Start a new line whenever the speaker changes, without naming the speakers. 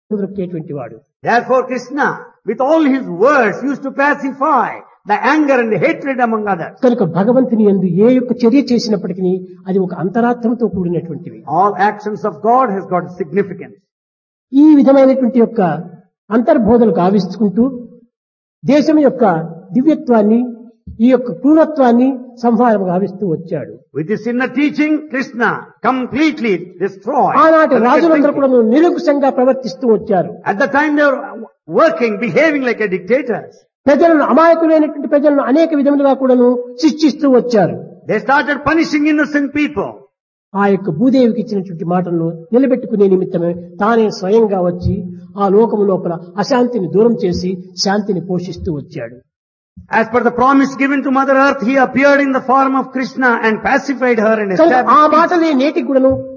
దొరికేటువంటి వాడు
Therefore Krishna, with all his words, used to pacify the anger and the hatred among others.
కనుక భగవంతుని ఎందు ఏ యొక్క చర్య చేసినప్పటికీ అది ఒక అంతరార్థంతో కూడినటువంటివి
All actions of God has got significance.
ఈ విధమైనటువంటి యొక్క అంతర్బోధనకు ఆవిష్చుకుంటూ దేశం యొక్క దివ్యత్వాన్ని ఈ యొక్క క్రూరత్వాన్ని సంహారం గావిస్తూ వచ్చాడు
With this inner teaching, Krishna completely destroyed.
ఆనాటి
the wicked
రాజులందరూ
thinking.
కూడా నిరంకుశంగా ప్రవర్తిస్తూ వచ్చారు
At the time they were working, behaving like a dictators.
ప్రజలను అమాయకులైనటువంటి ప్రజలను అనేక విధములుగా కూడాను శిక్షిస్తూ వచ్చారు
They started punishing innocent people.
ఆ యొక్క భూదేవికి ఇచ్చినటువంటి మాటలను నిలబెట్టుకునే నిమిత్తమే తానే స్వయంగా వచ్చి ఆ లోకము లోపల అశాంతిని దూరం చేసి శాంతిని పోషిస్తూ వచ్చాడు
As per the promise given to Mother Earth, he appeared in the form of Krishna and pacified her and
కనుక
established
ఆ
peace.
మాటలే నేటికి కూడాను